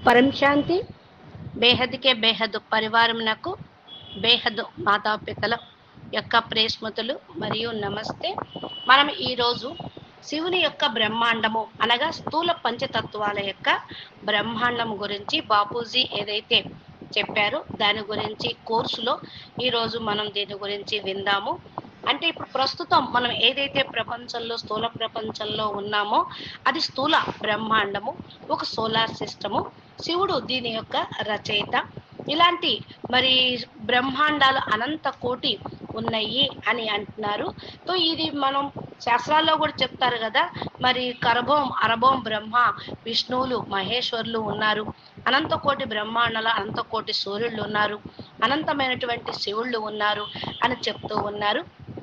పరం శాంతి బేహద్కే బేహద్ పరివారమునకు బేహద్ మాతాపితల యొక్క ప్రేస్మతులు మరియు నమస్తే మనం ఈరోజు శివుని యొక్క బ్రహ్మాండము అనగా స్థూల పంచతత్వాల యొక్క బ్రహ్మాండం గురించి బాపూజీ ఏదైతే చెప్పారో దాని గురించి కోర్సులో ఈరోజు మనం దీని గురించి విందాము అంటే ఇప్పుడు ప్రస్తుతం మనం ఏదైతే ప్రపంచంలో స్థూల ప్రపంచంలో ఉన్నామో అది స్థూల బ్రహ్మాండము ఒక సోలార్ సిస్టము శివుడు దీని యొక్క రచయిత ఇలాంటి మరి బ్రహ్మాండాలు అనంత కోటి ఉన్నాయి అని అంటున్నారు సో ఇది మనం శాస్త్రాల్లో కూడా చెప్తారు కదా మరి కరభం అరభం బ్రహ్మ విష్ణువులు మహేశ్వరులు ఉన్నారు అనంత కోటి బ్రహ్మాండాలు అనంత కోటి సూర్యుళ్ళు ఉన్నారు అనంతమైనటువంటి శివుళ్ళు ఉన్నారు అని చెప్తూ ఉన్నారు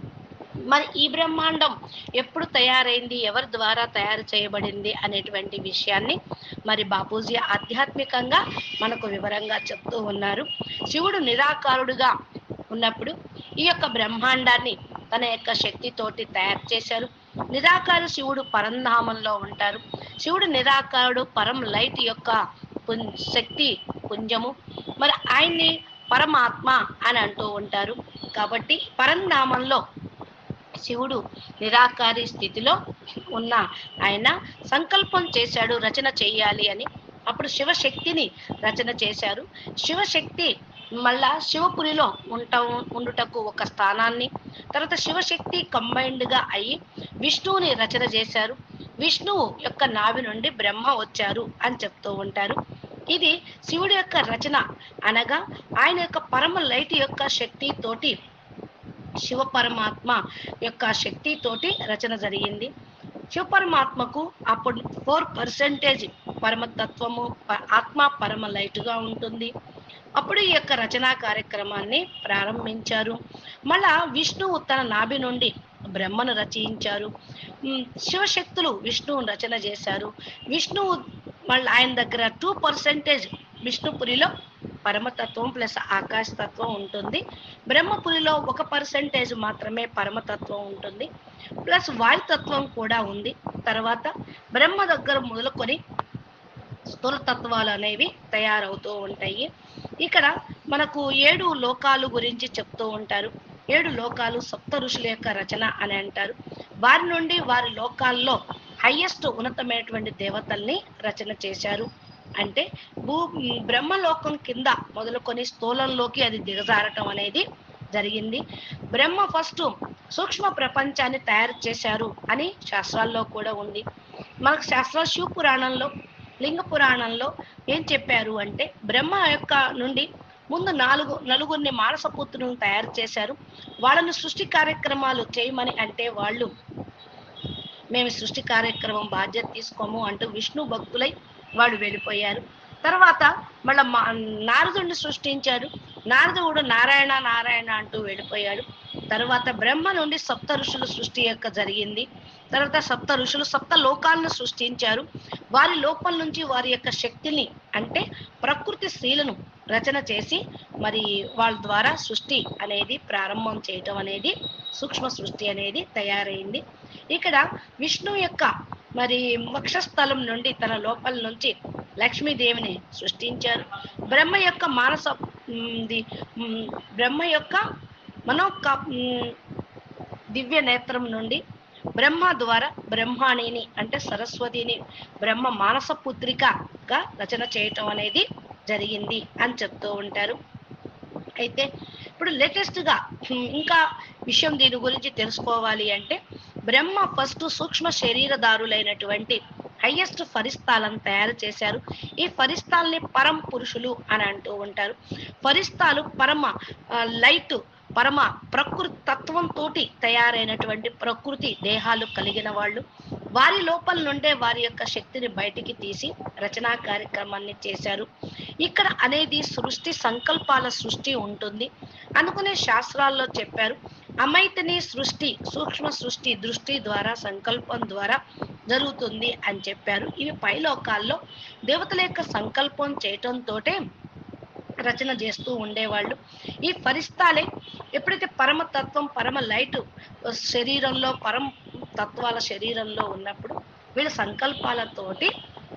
మరి ఈ బ్రహ్మాండం ఎప్పుడు తయారైంది ఎవరి ద్వారా తయారు చేయబడింది అనేటువంటి విషయాన్ని మరి బాపూజీ ఆధ్యాత్మికంగా మనకు వివరంగా చెప్తూ ఉన్నారు శివుడు నిరాకారుడుగా ఉన్నప్పుడు ఈ యొక్క బ్రహ్మాండాన్ని తన యొక్క శక్తితోటి తయారు చేశారు నిరాకార శివుడు పరంధామంలో ఉంటారు శివుడు నిరాకారుడు పరం లైట్ యొక్క పుం- శక్తి పుంజము మరి ఆయన్ని పరమాత్మ అని అంటూ ఉంటారు కాబట్టి పరంధామంలో శివుడు నిరాకారి స్థితిలో ఉన్న ఆయన సంకల్పం చేశాడు రచన చేయాలి అని అప్పుడు శివశక్తిని రచన చేశారు శివశక్తి మళ్ళా శివపురిలో ఉంటాం ఉండుటకు ఒక స్థానాన్ని తర్వాత శివశక్తి combined గా అయ్యి విష్ణువుని రచన చేశారు విష్ణువు యొక్క నాభి నుండి బ్రహ్మ వచ్చారు అని చెప్తూ ఉంటారు ఇది శివుడి యొక్క రచన అనగా ఆయన యొక్క పరమ లైట్ యొక్క శక్తి తోటి శివ పరమాత్మ యొక్క శక్తి తోటి రచన జరిగింది శివ పరమాత్మకు అప్పుడు ఫోర్ పర్సెంటేజ్ పరమతత్వము ప- ఆత్మ పరమ లైట్గా ఉంటుంది అప్పుడు ఈ యొక్క రచనా కార్యక్రమాన్ని ప్రారంభించారు మళ్ళా విష్ణువు తన నాభి నుండి బ్రహ్మను రచయించారు ఉమ్, శివశక్తులు విష్ణువును రచన చేశారు విష్ణువు మళ్ళీ ఆయన దగ్గర టూ పర్సెంటేజ్ విష్ణుపురిలో పరమతత్వం ప్లస్ ఆకాశతత్వం ఉంటుంది బ్రహ్మపురిలో ఒక పర్సెంటేజ్ మాత్రమే పరమతత్వం ఉంటుంది ప్లస్ వాయుతత్వం కూడా ఉంది తర్వాత బ్రహ్మ దగ్గర మొదలుకొని స్థూల తత్వాలు అనేవి తయారవుతూ ఉంటాయి ఇక్కడ మనకు ఏడు లోకాలు గురించి చెప్తూ ఉంటారు ఏడు లోకాలు సప్త ఋషుల యొక్క రచన అని అంటారు వారి నుండి వారి లోకాల్లో హయ్యెస్ట్ ఉన్నతమైనటువంటి దేవతల్ని రచన చేశారు అంటే భూ బ్రహ్మలోకం కింద మొదలుకొని స్థూలంలోకి అది దిగజారటం అనేది జరిగింది బ్రహ్మ ఫస్ట్ సూక్ష్మ ప్రపంచాన్ని తయారు చేశారు అని శాస్త్రాల్లో కూడా ఉంది మనకు శాస్త్ర శివ పురాణంలో లింగ పురాణంలో ఏం చెప్పారు అంటే బ్రహ్మ యొక్క నుండి ముందు నాలుగు నలుగురిని మానసపుత్రులను తయారు చేశారు వాళ్ళని సృష్టి కార్యక్రమాలు చేయమని అంటే వాళ్ళు మేము సృష్టి కార్యక్రమం బాధ్యత తీసుకోము అంటూ విష్ణు భక్తులై వాడు వెళ్ళిపోయారు తర్వాత మళ్ళా మా నారదుడిని సృష్టించాడు నారదుడు నారాయణ నారాయణ అంటూ వెళ్ళిపోయాడు తర్వాత బ్రహ్మ నుండి సప్త ఋషుల సృష్టి యొక్క జరిగింది తర్వాత సప్త ఋషులు సప్త లోకాలను సృష్టించారు వారి లోపల నుంచి వారి యొక్క శక్తిని అంటే ప్రకృతి స్త్రీలను రచన చేసి మరి వాళ్ళ ద్వారా సృష్టి అనేది ప్రారంభం చేయటం అనేది సూక్ష్మ సృష్టి అనేది తయారైంది ఇక్కడ విష్ణు యొక్క మరి వక్షస్థలం నుండి తన లోపల నుంచి లక్ష్మీదేవిని సృష్టించారు బ్రహ్మ యొక్క మానస ఉమ్, ది- ఉమ్, బ్రహ్మ యొక్క మనో దివ్య నేత్రం నుండి బ్రహ్మ ద్వారా బ్రహ్మాణిని అంటే సరస్వతిని బ్రహ్మ మానస పుత్రికగా రచన చేయటం అనేది జరిగింది అని చెప్తూ ఉంటారు అయితే ఇప్పుడు లేటెస్ట్ గా హ్మ్, ఇంకా విషయం దీని గురించి తెలుసుకోవాలి అంటే బ్రహ్మ ఫస్ట్ సూక్ష్మ శరీరదారులైనటువంటి హయ్యెస్ట్ ఫరిస్తాలను తయారు చేశారు ఈ ఫరిస్తాల్ని పరం పురుషులు అని అంటూ ఉంటారు ఫరిస్తాలు పరమ ఆ, లైట్ పరమ ప్రకృతి తత్వంతో తయారైనటువంటి ప్రకృతి దేహాలు కలిగిన వాళ్ళు వారి లోపల నుండే వారి యొక్క శక్తిని బయటికి తీసి రచనా కార్యక్రమాన్ని చేశారు ఇక్కడ అనేది సృష్టి సంకల్పాల సృష్టి ఉంటుంది అనుకునే శాస్త్రాల్లో చెప్పారు అమైతని సృష్టి సూక్ష్మ సృష్టి దృష్టి ద్వారా సంకల్పం ద్వారా జరుగుతుంది అని చెప్పారు ఇవి పైలోకాల్లో దేవతల యొక్క సంకల్పం చేయటంతోటే రచన చేస్తూ ఉండేవాళ్ళు ఈ ఫరిస్తాలే ఎప్పుడైతే పరమతత్వం పరమ లైట్ శరీరంలో పరమ తత్వాల శరీరంలో ఉన్నప్పుడు వీళ్ళ సంకల్పాలతోటి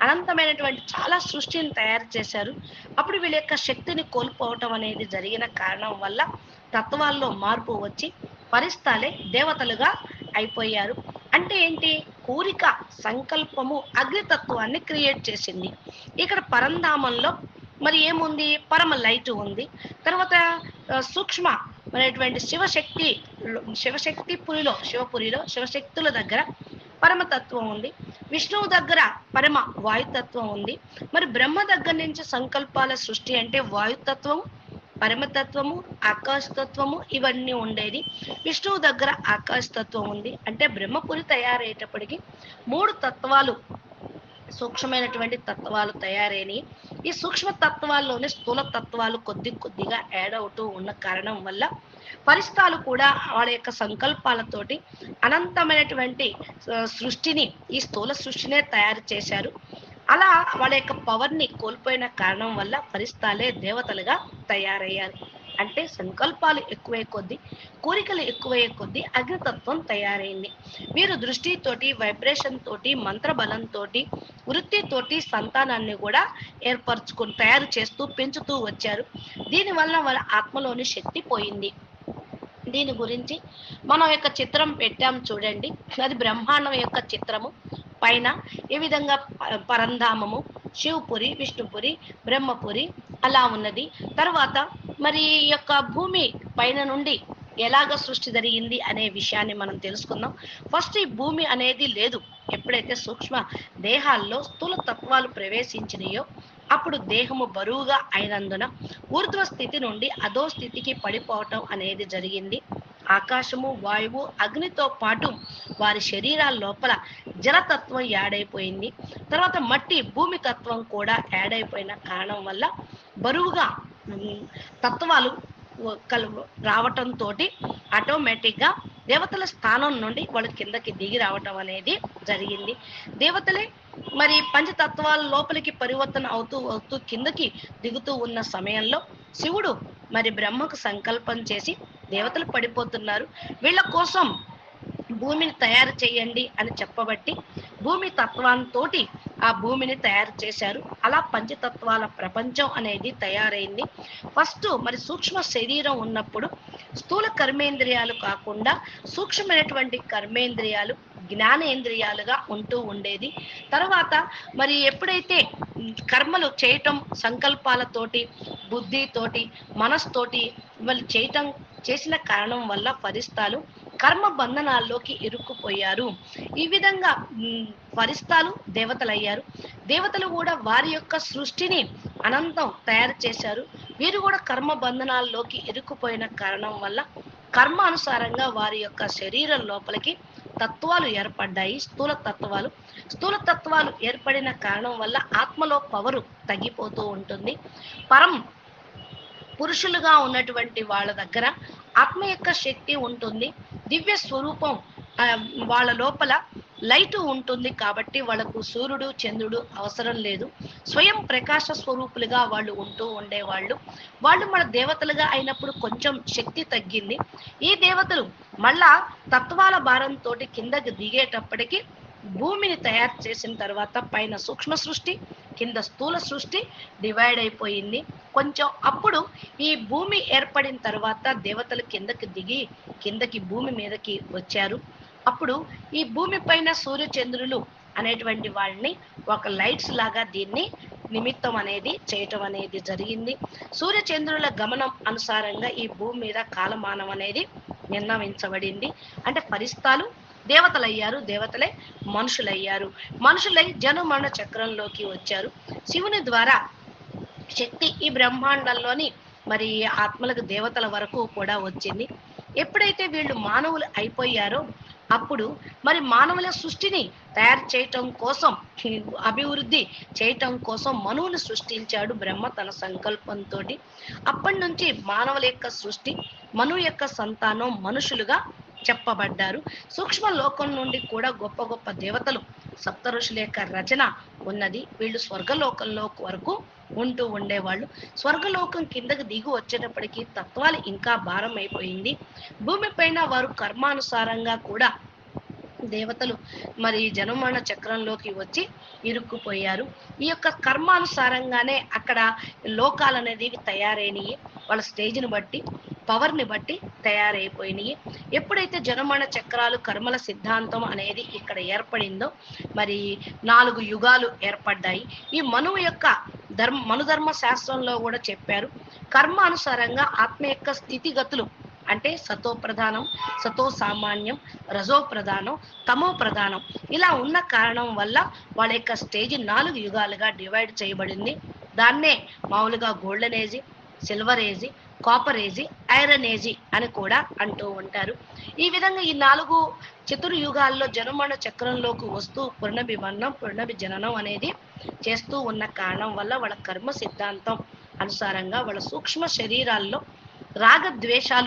అనంతమైనటువంటి చాలా సృష్టిని తయారు చేశారు అప్పుడు వీళ్ళ యొక్క శక్తిని కోల్పోవటం అనేది జరిగిన కారణం వల్ల తత్వాల్లో మార్పు వచ్చి పరిస్థాలే దేవతలుగా అయిపోయారు అంటే ఏంటి కోరిక సంకల్పము అగ్నితత్వాన్ని క్రియేట్ చేసింది ఇక్కడ పరంధామంలో మరి ఏముంది పరమ లైట్ ఉంది తర్వాత ఆ, సూక్ష్మ అనేటువంటి శివశక్తి శివశక్తి పురిలో శివపురిలో శివశక్తుల దగ్గర పరమతత్వం ఉంది విష్ణువు దగ్గర పరమ వాయుతత్వం ఉంది మరి బ్రహ్మ దగ్గర నుంచి సంకల్పాల సృష్టి అంటే వాయుతత్వము పరమతత్వము ఆకాశతత్వము ఇవన్నీ ఉండేది విష్ణువు దగ్గర ఆకాశతత్వం ఉంది అంటే బ్రహ్మపురి తయారయ్యేటప్పటికి మూడు తత్వాలు సూక్ష్మమైనటువంటి తత్వాలు తయారైనవి ఈ సూక్ష్మ తత్వాల్లోనే స్థూల తత్వాలు కొద్ది కొద్దిగా యాడ్ అవుతూ ఉన్న కారణం వల్ల పరిస్థాలు కూడా వాళ్ళ యొక్క సంకల్పాలతోటి అనంతమైనటువంటి ఆ, సృష్టిని ఈ స్థూల సృష్టినే తయారు చేశారు అలా వాళ్ళ యొక్క పవర్ని కోల్పోయిన కారణం వల్ల పరిస్థాలే దేవతలుగా తయారయ్యారు అంటే సంకల్పాలు ఎక్కువే కొద్దీ కోరికలు ఎక్కువయ్యే కొద్దీ అగ్నితత్వం తయారైంది వీరు దృష్టితోటి వైబ్రేషన్ తోటి మంత్ర బలంతోటి వృత్తితోటి సంతానాన్ని కూడా ఏర్పరచుకుని తయారు చేస్తూ పెంచుతూ వచ్చారు దీనివల్ల వాళ్ళ ఆత్మలోని శక్తి పోయింది దీని గురించి మనం యొక్క చిత్రం పెట్టాం చూడండి అది బ్రహ్మాండం యొక్క చిత్రము పైన ఈ విధంగా ప- పరంధామము శివపురి విష్ణుపురి బ్రహ్మపురి అలా ఉన్నది తర్వాత మరి ఈ యొక్క భూమి పైన నుండి ఎలాగ సృష్టి జరిగింది అనే విషయాన్ని మనం తెలుసుకుందాం ఫస్ట్ ఈ భూమి అనేది లేదు ఎప్పుడైతే సూక్ష్మ దేహాల్లో స్థూల తత్వాలు ప్రవేశించినాయో అప్పుడు దేహము బరువుగా అయినందున ఊర్ధ్వ స్థితి నుండి అధో స్థితికి పడిపోవటం అనేది జరిగింది ఆకాశము వాయువు అగ్నితో పాటు వారి శరీరాల లోపల జలతత్వం యాడ్ అయిపోయింది తర్వాత మట్టి భూమి తత్వం కూడా యాడ్ అయిపోయిన కారణం వల్ల బరువుగా ఉమ్, తత్వాలు వ- కలు రావటంతో ఆటోమేటిక్గా దేవతల స్థానం నుండి వాళ్ళు కిందకి దిగి రావటం అనేది జరిగింది దేవతలే మరి పంచతత్వాల లోపలికి పరివర్తన అవుతూ అవుతూ కిందకి దిగుతూ ఉన్న సమయంలో శివుడు మరి బ్రహ్మకు సంకల్పం చేసి దేవతలు పడిపోతున్నారు వీళ్ళ కోసం భూమిని తయారు చేయండి అని చెప్పబట్టి భూమి తత్వంతోటి ఆ భూమిని తయారు చేశారు అలా పంచతత్వాల ప్రపంచం అనేది తయారైంది ఫస్ట్ మరి సూక్ష్మ శరీరం ఉన్నప్పుడు స్థూల కర్మేంద్రియాలు కాకుండా సూక్ష్మమైనటువంటి కర్మేంద్రియాలు జ్ఞానేంద్రియాలుగా ఉంటూ ఉండేది తర్వాత మరి ఎప్పుడైతే ఉమ్, కర్మలు చేయటం సంకల్పాలతోటి బుద్ధితోటి మనస్తోటి వాళ్ళు చేయటం చేసిన కారణం వల్ల ఫరిస్తాలు కర్మ బంధనాల్లోకి ఇరుక్కుపోయారు ఈ విధంగా ఉమ్, ఫరిస్తాలు దేవతలయ్యారు దేవతలు కూడా వారి యొక్క సృష్టిని అనంతం తయారు చేశారు వీరు కూడా కర్మ బంధనాల్లోకి ఇరుక్కుపోయిన కారణం వల్ల కర్మ అనుసారంగా వారి యొక్క శరీరం లోపలికి తత్వాలు ఏర్పడ్డాయి స్థూల తత్వాలు స్థూల తత్వాలు ఏర్పడిన కారణం వల్ల ఆత్మలో పవరు తగ్గిపోతూ ఉంటుంది పరం పురుషులుగా ఉన్నటువంటి వాళ్ళ దగ్గర ఆత్మ యొక్క శక్తి ఉంటుంది దివ్య స్వరూపం ఆ, వాళ్ళ లోపల లైట్ ఉంటుంది కాబట్టి వాళ్ళకు సూర్యుడు చంద్రుడు అవసరం లేదు స్వయం ప్రకాశ స్వరూపులుగా వాళ్ళు ఉంటూ ఉండేవాళ్ళు వాళ్ళు మన దేవతలుగా అయినప్పుడు కొంచెం శక్తి తగ్గింది ఈ దేవతలు మళ్ళా తత్వాల భారంతో కిందకి దిగేటప్పటికి భూమిని తయారు చేసిన తర్వాత పైన సూక్ష్మ సృష్టి కింద స్థూల సృష్టి డివైడ్ అయిపోయింది కొంచెం అప్పుడు ఈ భూమి ఏర్పడిన తర్వాత దేవతలు కిందకి దిగి కిందకి భూమి మీదకి వచ్చారు అప్పుడు ఈ భూమి పైన సూర్యచంద్రులు అనేటువంటి వాళ్ళని ఒక లైట్స్ లాగా దీన్ని నిమిత్తం అనేది చేయటం అనేది జరిగింది సూర్యచంద్రుల గమనం అనుసారంగా ఈ భూమి మీద కాలమానం అనేది నిర్ణయించబడింది అంటే ఫరిస్తాలు దేవతలయ్యారు దేవతలే మనుషులయ్యారు మనుషులై జనమరణ చక్రంలోకి వచ్చారు శివుని ద్వారా శక్తి ఈ బ్రహ్మాండంలోని మరి ఆత్మలకు దేవతల వరకు కూడా వచ్చింది ఎప్పుడైతే వీళ్ళు మానవులు అయిపోయారో అప్పుడు మరి మానవుల సృష్టిని తయారు చేయటం కోసం అభివృద్ధి చేయటం కోసం మనువుని సృష్టించాడు బ్రహ్మ తన సంకల్పంతో అప్పటి నుంచి మానవుల యొక్క సృష్టి మనువు యొక్క సంతానం మనుషులుగా చెప్పబడ్డారు సూక్ష్మ లోకం నుండి కూడా గొప్ప గొప్ప దేవతలు సప్త ఋషుల యొక్క రచన ఉన్నది వీళ్ళు స్వర్గలోకంలో వరకు ఉంటూ ఉండేవాళ్ళు స్వర్గలోకం కిందకి దిగి వచ్చేటప్పటికి తత్వాలు ఇంకా భారం అయిపోయింది భూమి పైన వారు కర్మానుసారంగా కూడా దేవతలు మరి జనమరణ చక్రంలోకి వచ్చి ఇరుక్కుపోయారు ఈ యొక్క కర్మానుసారంగానే అక్కడ లోకాలు అనేది తయారైనవి వాళ్ళ స్టేజ్ని బట్టి పవర్ని బట్టి తయారైపోయినాయి ఎప్పుడైతే జనమరణ చక్రాలు కర్మల సిద్ధాంతం అనేది ఇక్కడ ఏర్పడిందో మరి నాలుగు యుగాలు ఏర్పడ్డాయి ఈ మనువు యొక్క ధర్మ మనుధర్మ శాస్త్రంలో కూడా చెప్పారు కర్మ అనుసారంగా ఆత్మ యొక్క స్థితిగతులు అంటే సతో ప్రధానం సతో సామాన్యం రజో ప్రధానం తమో ప్రధానం ఇలా ఉన్న కారణం వల్ల వాళ్ళ యొక్క స్టేజ్ నాలుగు యుగాలుగా డివైడ్ చేయబడింది దాన్నే మామూలుగా golden age silver age copper age iron age అని కూడా అంటూ ఉంటారు ఈ విధంగా ఈ నాలుగు చతుర్యుగాల్లో జనమరణ చక్రంలోకి వస్తూ పునర్విమరణం పునర్విజననం అనేది చేస్తూ ఉన్న కారణం వల్ల వాళ్ళ కర్మ సిద్ధాంతం అనుసారంగా వాళ్ళ సూక్ష్మ శరీరాల్లో రాగద్వేషాలు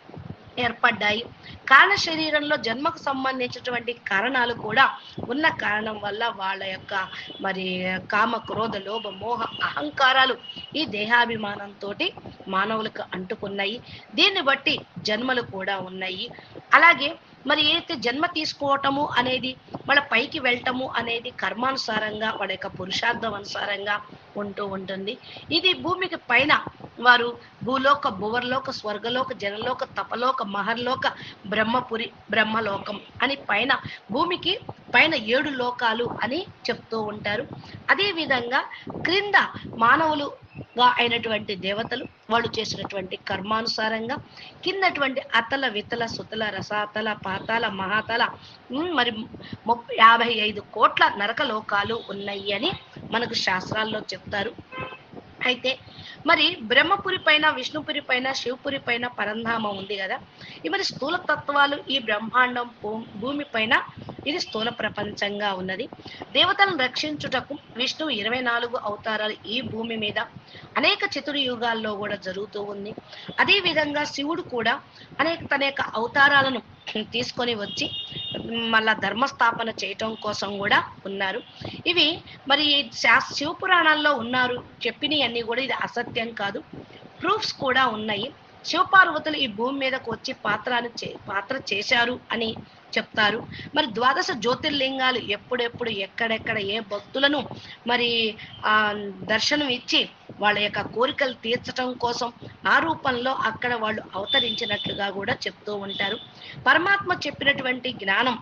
ఏర్పడ్డాయి కారణ శరీరంలో జన్మకు సంబంధించినటువంటి కారణాలు కూడా ఉన్న కారణం వల్ల వాళ్ళ యొక్క మరి కామ క్రోధ లోభ మోహ అహంకారాలు ఈ దేహాభిమానంతో మానవులకు అంటుకున్నాయి దీన్ని బట్టి జన్మలు కూడా ఉన్నాయి అలాగే మరి ఏదైతే జన్మ తీసుకోవటము అనేది వాళ్ళ పైకి వెళ్ళటము అనేది కర్మానుసారంగా వాళ్ళ యొక్క పురుషార్థం అనుసారంగా ఉంటూ ఉంటుంది ఇది భూమికి పైన వారు భూలోక భువర్లోక స్వర్గలోక జనలోక తపలోక మహర్లోక బ్రహ్మపురి బ్రహ్మలోకం అని పైన భూమికి పైన ఏడు లోకాలు అని చెప్తూ ఉంటారు అదే విధంగా క్రింద మానవులుగా అయినటువంటి దేవతలు వాళ్ళు చేసినటువంటి కర్మానుసారంగా కిందటువంటి అతల వితల సుతల రసాతల పాతాల మహాతల ఉమ్, మరి ముప్పై యాభై ఐదు కోట్ల నరక లోకాలు ఉన్నాయి అని మనకు శాస్త్రాల్లో చెప్తారు అయితే మరి బ్రహ్మపురి పైన విష్ణుపురి పైన శివపురి పైన పరంధామం ఉంది కదా ఈ మరి స్థూల తత్వాలు ఈ బ్రహ్మాండం భూ- భూమి పైన ఇది స్థూల ప్రపంచంగా ఉన్నది దేవతలను రక్షించుటకు విష్ణువు ఇరవై నాలుగు అవతారాలు ఈ భూమి మీద అనేక చతుర్యుగాల్లో కూడా జరుగుతూ ఉంది అదే విధంగా శివుడు కూడా అనేక తన యొక్క అవతారాలను తీసుకొని వచ్చి మళ్ళా ధర్మస్థాపన చేయటం కోసం కూడా ఉన్నారు ఇవి మరి శాస్ శివపురాణాల్లో ఉన్నారు చెప్పినవన్నీ కూడా ఇది అసత్యం కాదు ప్రూఫ్స్ కూడా ఉన్నాయి శివపార్వతులు ఈ భూమి మీదకు వచ్చి పాత్రను చే పాత్ర చేశారు అని చెప్తారు మరి ద్వాదశ జ్యోతిర్లింగాలు ఎప్పుడెప్పుడు ఎక్కడెక్కడ ఏ భక్తులను మరి ఆ దర్శనం ఇచ్చి వాళ్ళ యొక్క కోరికలు తీర్చడం కోసం ఆ రూపంలో అక్కడ వాళ్ళు అవతరించినట్లుగా కూడా చెప్తూ ఉంటారు పరమాత్మ చెప్పినటువంటి జ్ఞానం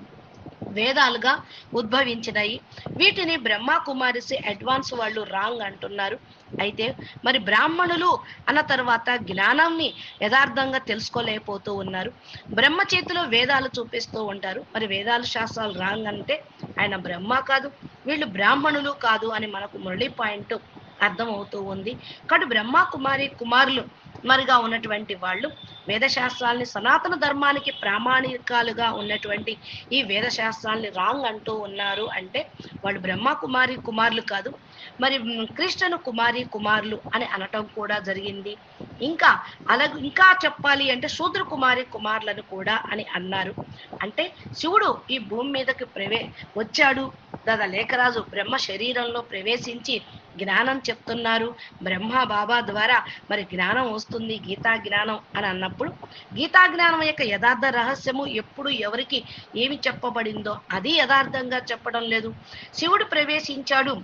వేదాలుగా ఉద్భవించినాయి వీటిని బ్రహ్మ కుమారిసి అడ్వాన్స్ వాళ్ళు రాంగ్ అంటున్నారు అయితే మరి బ్రాహ్మణులు అన్న తర్వాత జ్ఞానాన్ని యథార్థంగా తెలుసుకోలేకపోతూ ఉన్నారు బ్రహ్మ చేతిలో వేదాలు చూపిస్తూ ఉంటారు మరి వేదాలు శాస్త్రాలు రాంగ్ అంటే ఆయన బ్రహ్మ కాదు వీళ్ళు బ్రాహ్మణులు కాదు అని మనకు మురళి పాయింట్ అర్థమవుతూ ఉంది కాబట్టి బ్రహ్మ కుమారి కుమారులు మరిగా ఉన్నటువంటి వాళ్ళు వేదశాస్త్రాల్ని సనాతన ధర్మానికి ప్రామాణికాలుగా ఉన్నటువంటి ఈ వేదశాస్త్రాల్ని రాంగ్ అంటూ ఉన్నారు అంటే వాళ్ళు బ్రహ్మ కుమారి కుమారులు కాదు మరి మ్, కృష్ణను కుమారి కుమారులు అని అనటం కూడా జరిగింది ఇంకా అలాగే ఇంకా చెప్పాలి అంటే శూద్ర కుమారి కుమారులను కూడా అని అన్నారు అంటే శివుడు ఈ భూమి మీదకి ప్రవే వచ్చాడు దాదా లేఖరాజు బ్రహ్మ శరీరంలో ప్రవేశించి జ్ఞానం చెప్తున్నారు బ్రహ్మ బాబా ద్వారా మరి జ్ఞానం వస్తుంది గీతా జ్ఞానం అని అన్నప్పుడు గీతా జ్ఞానం యొక్క యథార్థ రహస్యము ఎప్పుడు ఎవరికి ఏమి చెప్పబడిందో అది యథార్థంగా చెప్పడం లేదు శివుడు ప్రవేశించాడు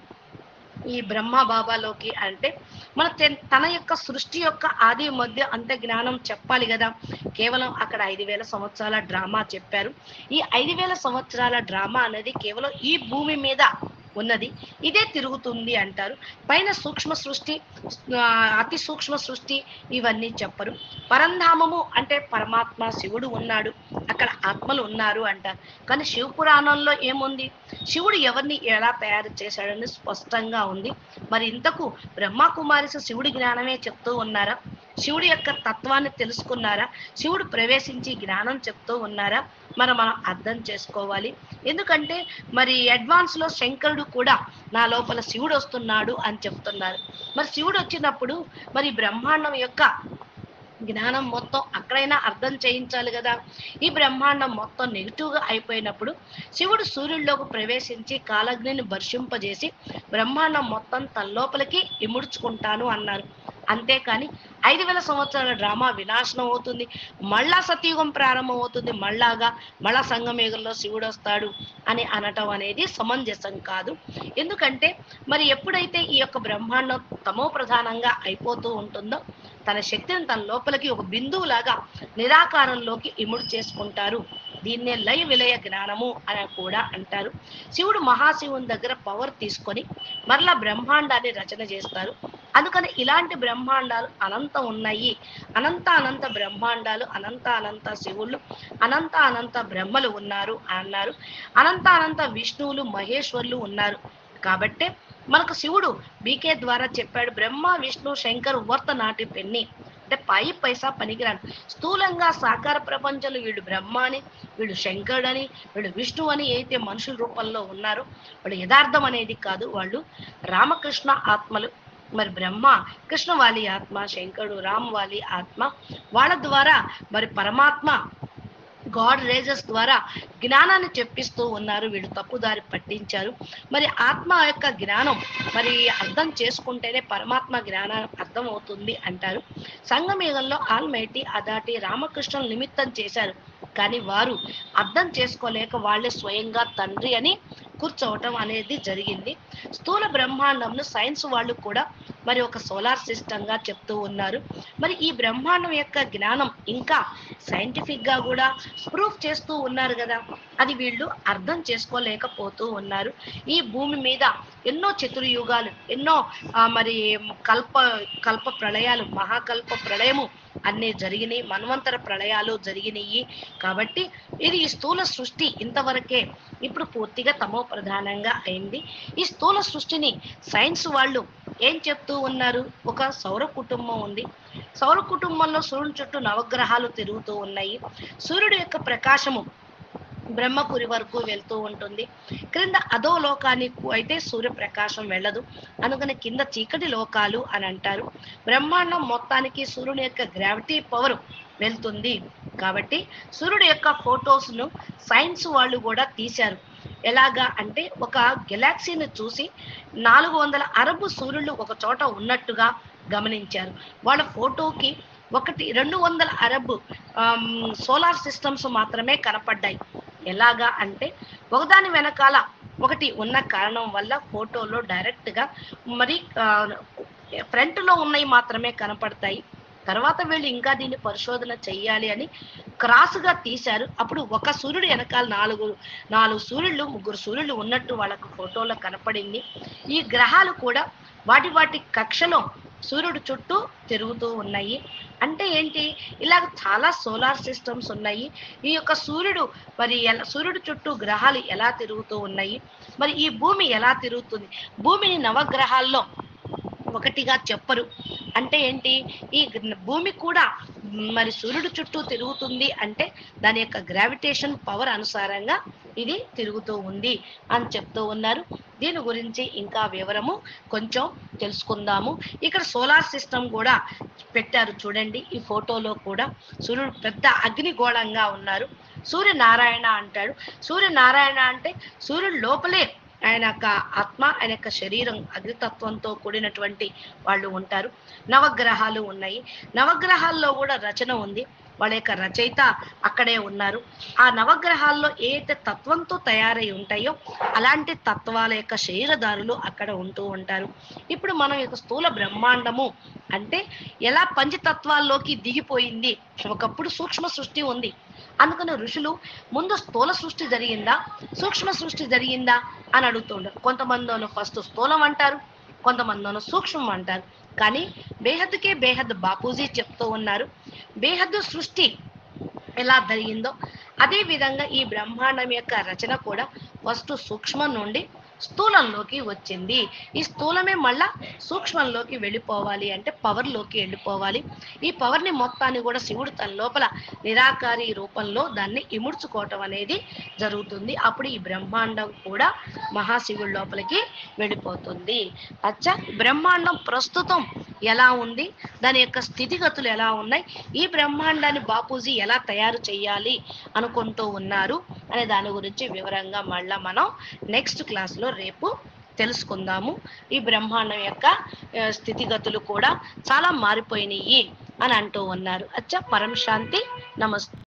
ఈ బ్రహ్మ బాబాలోకి అంటే మన తెన్- తన యొక్క సృష్టి యొక్క ఆది మధ్య అంత జ్ఞానం చెప్పాలి కదా కేవలం అక్కడ ఐదు వేల సంవత్సరాల డ్రామా చెప్పారు ఈ ఐదు వేల సంవత్సరాల డ్రామా అనేది కేవలం ఈ భూమి మీద ఉన్నది ఇదే తిరుగుతుంది అంటారు పైన సూక్ష్మ సృష్టి ఆ, అతి సూక్ష్మ సృష్టి ఇవన్నీ చెప్పరు పరంధామము అంటే పరమాత్మ శివుడు ఉన్నాడు అక్కడ ఆత్మలు ఉన్నారు అంటారు కానీ శివ పురాణంలో ఏముంది శివుడు ఎవరిని ఎలా తయారు చేశాడని స్పష్టంగా ఉంది మరి ఇంతకు బ్రహ్మ కుమారిసు శివుడి జ్ఞానమే చెప్తూ ఉన్నారా శివుడి యొక్క తత్వాన్ని తెలుసుకున్నారా శివుడు ప్రవేశించి జ్ఞానం చెప్తూ ఉన్నారా మరి మనం అర్థం చేసుకోవాలి ఎందుకంటే మరి అడ్వాన్స్ లో శంకరుడు కూడా నా లోపల శివుడు వస్తున్నాడు అని చెప్తున్నారు మరి శివుడు వచ్చినప్పుడు మరి బ్రహ్మాండం యొక్క జ్ఞానం మొత్తం అక్కడైనా అర్థం చేయించాలి కదా ఈ బ్రహ్మాండం మొత్తం నెగిటివ్ గా అయిపోయినప్పుడు శివుడు సూర్యుడిలోకి ప్రవేశించి కాలగ్నిని వర్షింపజేసి బ్రహ్మాండం మొత్తం తన లోపలికి ఇముడ్చుకుంటాను అన్నారు అంతేకాని ఐదు వేల సంవత్సరాల డ్రామా వినాశనం అవుతుంది మళ్ళా సత్యుగం ప్రారంభం అవుతుంది మళ్ళాగా మళ్ళా సంగమేగంలో శివుడు వస్తాడు అని అనటం అనేది సమంజసం కాదు ఎందుకంటే మరి ఎప్పుడైతే ఈ యొక్క బ్రహ్మాండం తమో ప్రధానంగా అయిపోతూ ఉంటుందో తన శక్తిని తన లోపలికి ఒక బిందువులాగా నిరాకారంలోకి ఇముడు చేసుకుంటారు దీన్నే లయ విలయ జ్ఞానము అని కూడా అంటారు శివుడు మహాశివుని దగ్గర పవర్ తీసుకొని మరలా బ్రహ్మాండాన్ని రచన చేస్తారు అందుకని ఇలాంటి బ్రహ్మాండాలు అనంతం ఉన్నాయి అనంత అనంత బ్రహ్మాండాలు అనంత అనంత శివుళ్ళు అనంత అనంత బ్రహ్మలు ఉన్నారు అన్నారు అనంత అనంత విష్ణువులు మహేశ్వరులు ఉన్నారు కాబట్టే మనకు శివుడు బీకే ద్వారా చెప్పాడు బ్రహ్మ విష్ణు శంకర్ వర్త నాటి పెన్ని అంటే పై పైసా పనికిరాడు స్థూలంగా సాకార ప్రపంచంలో వీడు బ్రహ్మ అని వీడు శంకరుడు అని వీడు విష్ణు అని అయితే మనుషుల రూపంలో ఉన్నారో వాళ్ళు యథార్థం అనేది కాదు వాళ్ళు రామకృష్ణ ఆత్మలు మరి బ్రహ్మ కృష్ణవాలి ఆత్మ శంకరుడు రామవాలి ఆత్మ వాళ్ళ ద్వారా మరి పరమాత్మ గాడ్ రేజెస్ ద్వారా జ్ఞానాన్ని చెప్పిస్తూ ఉన్నారు వీళ్ళు తప్పుదారి పట్టించారు మరి ఆత్మ యొక్క జ్ఞానం మరి అర్థం చేసుకుంటేనే పరమాత్మ జ్ఞానం అర్థం అవుతుంది అంటారు సంగమేగంలో ఆల్మైటీ అదాటి రామకృష్ణులు నిమిత్తం చేశారు కానీ వారు అర్థం చేసుకోలేక వాళ్ళే స్వయంగా తండ్రి అని కూర్చోవటం అనేది జరిగింది స్థూల బ్రహ్మాండంను సైన్స్ వాళ్ళు కూడా మరి ఒక సోలార్ సిస్టమ్ గా చెప్తూ ఉన్నారు మరి ఈ బ్రహ్మాండం యొక్క జ్ఞానం ఇంకా సైంటిఫిక్ గా కూడా ప్రూఫ్ చేస్తూ ఉన్నారు కదా అది వీళ్ళు అర్థం చేసుకోలేకపోతూ ఉన్నారు ఈ భూమి మీద ఎన్నో చతుర్యుగాలు ఎన్నో ఆ, మరి కల్ప కల్ప ప్రళయాలు మహాకల్ప ప్రళయము అన్నీ జరిగినాయి మన్వంతర ప్రళయాలు జరిగినాయి కాబట్టి ఇది ఈ స్థూల సృష్టి ఇంతవరకే ఇప్పుడు పూర్తిగా తమో ప్రధానంగా అయింది ఈ స్థూల సృష్టిని సైన్స్ వాళ్ళు ఏం చెప్తూ ఉన్నారు ఒక సౌర కుటుంబం ఉంది సౌర కుటుంబంలో సూర్యుని చుట్టూ నవగ్రహాలు తిరుగుతూ ఉన్నాయి సూర్యుడి యొక్క ప్రకాశము బ్రహ్మపురి వరకు వెళ్తూ ఉంటుంది క్రింద అధో లోకానికి అయితే సూర్యప్రకాశం వెళ్ళదు అందుకని కింద చీకటి లోకాలు అని అంటారు బ్రహ్మాండం మొత్తానికి సూర్యుని యొక్క గ్రావిటీ పవర్ వెళ్తుంది కాబట్టి సూర్యుడి యొక్క ఫొటోస్ ను సైన్స్ వాళ్ళు కూడా తీశారు ఎలాగా అంటే ఒక గెలాక్సీని చూసి నాలుగు వందల అరబు సూర్యులు ఒక చోట ఉన్నట్టుగా గమనించారు వాళ్ళ ఫోటోకి ఒకటి రెండు వందల అరబ్ సోలార్ సిస్టమ్స్ మాత్రమే కనపడ్డాయి ఎలాగా అంటే ఒకదాని వెనకాల ఒకటి ఉన్న కారణం వల్ల ఫోటోలో డైరెక్ట్ గా మరి ఫ్రంట్ లో ఉన్నవి మాత్రమే కనపడతాయి తర్వాత వీళ్ళు ఇంకా దీన్ని పరిశోధన చెయ్యాలి అని క్రాస్ గా తీశారు అప్పుడు ఒక సూర్యుడు వెనకాల నాలుగు నాలుగు సూర్యులు ముగ్గురు సూర్యులు ఉన్నట్టు వాళ్ళకు ఫోటోలో కనపడింది ఈ గ్రహాలు కూడా వాటి వాటి కక్షలో సూర్యుడు చుట్టూ తిరుగుతూ ఉన్నాయి అంటే ఏంటి ఇలాగ చాలా సోలార్ సిస్టమ్స్ ఉన్నాయి ఈ యొక్క సూర్యుడు మరి ఎలా సూర్యుడు చుట్టూ గ్రహాలు ఎలా తిరుగుతూ ఉన్నాయి మరి ఈ భూమి ఎలా తిరుగుతుంది భూమిని నవగ్రహాల్లో ఒకటిగా చెప్పరు అంటే ఏంటి ఈ గ్ర- భూమి కూడా మరి సూర్యుడు చుట్టూ తిరుగుతుంది అంటే దాని యొక్క గ్రావిటేషన్ పవర్ అనుసారంగా ఇది తిరుగుతూ ఉంది అని చెప్తూ ఉన్నారు దీని గురించి ఇంకా వివరము కొంచెం తెలుసుకుందాము ఇక్కడ సోలార్ సిస్టమ్ కూడా పెట్టారు చూడండి ఈ ఫోటోలో కూడా సూర్యుడు పెద్ద అగ్నిగోళంగా ఉన్నారు సూర్యనారాయణ అంటాడు సూర్యనారాయణ అంటే సూర్యుడు లోపలే ఆయన యొక్క ఆత్మ ఆయన యొక్క శరీరం అగ్నితత్వంతో కూడినటువంటి వాళ్ళు ఉంటారు నవగ్రహాలు ఉన్నాయి నవగ్రహాల్లో కూడా రచన ఉంది వాళ్ళ యొక్క రచయిత అక్కడే ఉన్నారు ఆ నవగ్రహాల్లో ఏ అయితే తత్వంతో తయారై ఉంటాయో అలాంటి తత్వాల యొక్క శరీరదారులు అక్కడ ఉంటూ ఉంటారు ఇప్పుడు మనం యొక్క స్థూల బ్రహ్మాండము అంటే ఎలా పంచతత్వాల్లోకి దిగిపోయింది ఒకప్పుడు సూక్ష్మ సృష్టి ఉంది అందుకని ఋషులు ముందు స్థూల సృష్టి జరిగిందా సూక్ష్మ సృష్టి జరిగిందా అని అడుగుతుంటారు కొంతమంది ఫస్ట్ స్థూలం అంటారు కొంతమంది సూక్ష్మం అంటారు కానీ బేహద్కే బేహద్ బాపూజీ చెప్తూ ఉన్నారు బేహద్దు సృష్టి ఎలా జరిగిందో అదే విధంగా ఈ బ్రహ్మాండం యొక్క రచన కూడా ఫస్ట్ సూక్ష్మం నుండి స్థూలంలోకి వచ్చింది ఈ స్థూలమే మళ్ళా సూక్ష్మంలోకి వెళ్ళిపోవాలి అంటే పవర్ లోకి వెళ్ళిపోవాలి ఈ పవర్ ని మొత్తాన్ని కూడా శివుడు తన లోపల నిరాకారి రూపంలో దాన్ని ఇముడ్చుకోవటం అనేది జరుగుతుంది అప్పుడు ఈ బ్రహ్మాండం కూడా మహాశివుడి లోపలికి వెళ్ళిపోతుంది అచ్చా బ్రహ్మాండం ప్రస్తుతం ఎలా ఉంది దాని యొక్క స్థితిగతులు ఎలా ఉన్నాయి ఈ బ్రహ్మాండాన్ని బాపూజీ ఎలా తయారు చేయాలి అనుకుంటూ ఉన్నారు అనే దాని గురించి వివరంగా మళ్ళా మనం నెక్స్ట్ క్లాస్ లో రేపు తెలుసుకుందాము ఈ బ్రహ్మాండం యొక్క ఆ, స్థితిగతులు కూడా చాలా మారిపోయినాయి అని అంటూ ఉన్నారు అచ్చా పరం శాంతి నమస్తే